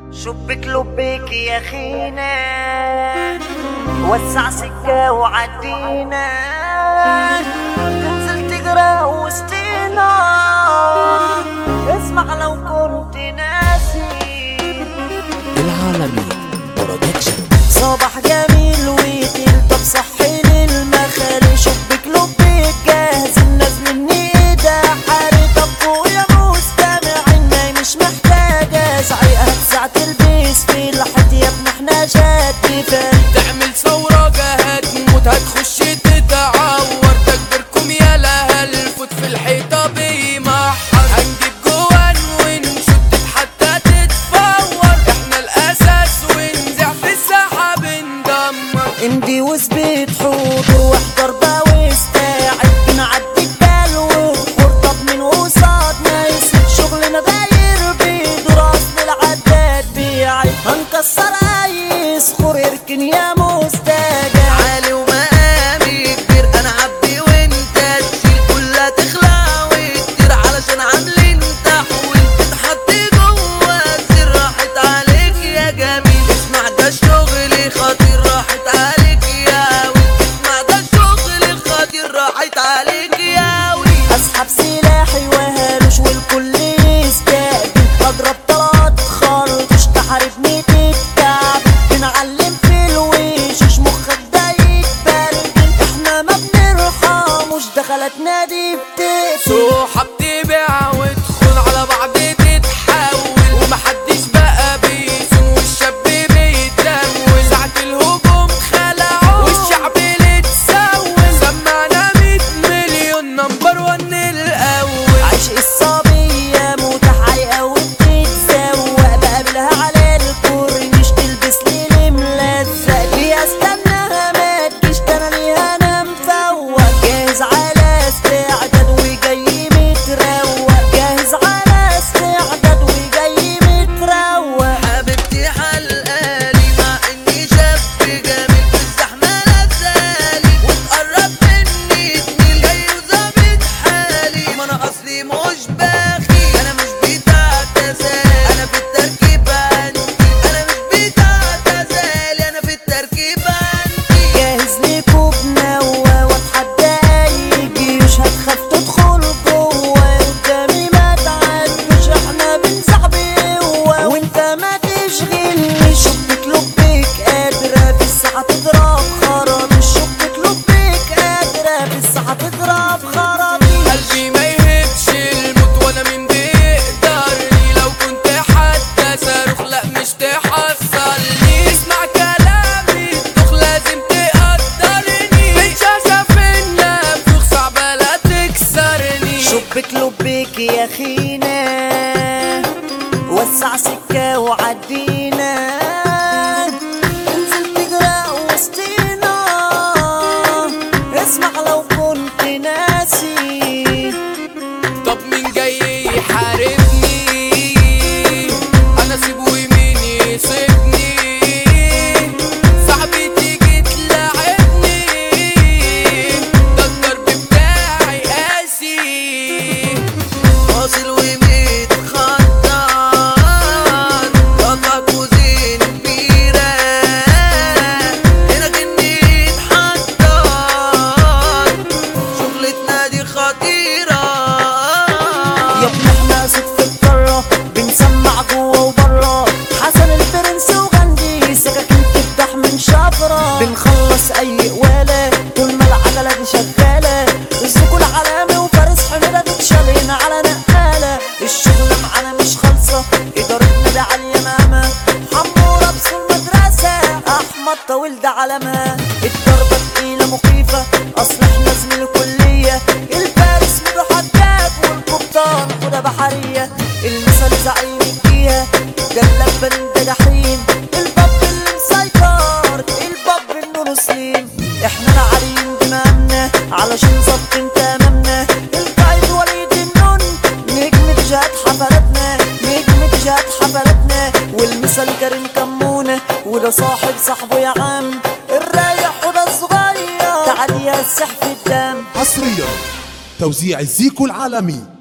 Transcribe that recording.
شبك لبيك يا خينا وسع سكة وعدينا تنزل تقرا وسطينا اسمع لو كنت ناسي العالمي برودكشن صباح جميل ويتل طب صحي للمخالي شبك لبيك جاهز الناس مني ايده حاري طب فوق يا مستمعين ما مش محتاجة زعيقة ساعة البيس في لحد يا ابن احنا جد فال تعمل ثورة هتموت هتخش تتعور تكبركم يا لهل فوت في الحيطة بيمحر هنجيب جوان ونشد حتى تتفور احنا الاساس ونزع في السحاب ندمر امضي واثبت حضور واحضر بقى واستعد بنعدي الجبال وخور طب من قصادنا يسيب شغلنا داير بيدور اصل العداد بيعد هنكسر اي صخور اركن يا مستجاب عالي ومقامي كبير انا عبدي وانت تشيل كلها تخلع وكتير علشان عاملين تحويل تتحط جوه السر راحت عليك يا جميل اسمع ده الشغل خطير راحت عليك يا ويل اسمع ده الشغل خطير راحت عليك يا ويل اسحب سلاحي وهالوش والكل يستقبل اضرب طلعت خرطش تحاربني تتعب بنعلم في الوشوش مخك ده يتبرجل احنا ما بنرحموش دخلتنا دي بتقتل سوحة بتبيع وتخون على بعض تتحول ومحدش بقى بيسون والشاب بيتلول ساعة الهجوم خلعوا والشعب اللي اتسول سمعنا 100 مليون نمبر ون الاول عشق الصبية متحرقة وبتتسوق بقابلها على الكورنيش تلبس لي ملزق ليه استناها ما تجيش ده انا ليها انا مفوق جاهز على استعداد وجاي متروق جاهز على استعداد وجاي متروق حبيبتي حلقالي مع اني شاب جميل في الزحمه لابسالي وتقرب مني تميل جاي وظابط حالي ما انا اصلي مش باخي انا مش بتاع تسالي انا في التركيب عندي انا مش بتاع تسالي انا في التركيب عندي جاهز ليكوا بنوة واتحدى اي جيوش هتخاف تدخل جوه قدامي ما تعدوش احنا بنزع بقوة وانت ما تشغلنيش شبك لبك قادرة في الساعة تضرب خرابي شبك لبك قادرة في الساعة تضرب خرابي قلبي ما يهبش الموت وانا من بيقدرني لو كنت حتى صاروخ لا مش تحصلني اسمع كلامي الدوخ لازم تقدرني بتشاشة في النافوخ صعبة لا تكسرني شبك لبك يا خينا وسع سكة وعدينا انزل تجرى وسطينا اسمع لو كنت ناسي طب مين جاي يحاربني انا سيبه يمين يسيبني صاحبي تيجي تلاعبني ده الضرب بتاعي قاسي فاصل وميت خطان طلع كوزين كبيرة هنا كني اتحضر شغلتنا دي خطيرة يا ابن احنا صدف القارة بنسمع جوه وبره حسن البرنس وغندي سكاكين تفتح من شفرة بنخلص اي قوالة طول ما العجلة دي شغالة الزكول علامي وفارس حميدة تتشالين على نقالة الشغل معانا مش خالصة ادارتنا دي عالية ماما حمورة بس المدرسة احمد طويل ده علامة الضربة تقيلة مخيفة اصل احنا زميل كلية الفارس مدو حداد والقبطان خدة بحرية المثل زعيم الجيهة ده اللبن ده جحيم الباب اللي مسيطر الباب انه مسلم احنا العريم دمامنا علشان ظبط تمامنا القائد وليد النون نجم جهات حفلاتنا نجم جهات حفلاتنا والمثل كريم كمونة وده صاحب صاحبه يا عم الرايح وده الصغير تعال يا السح في الدم حصريا توزيع الزيكو العالمي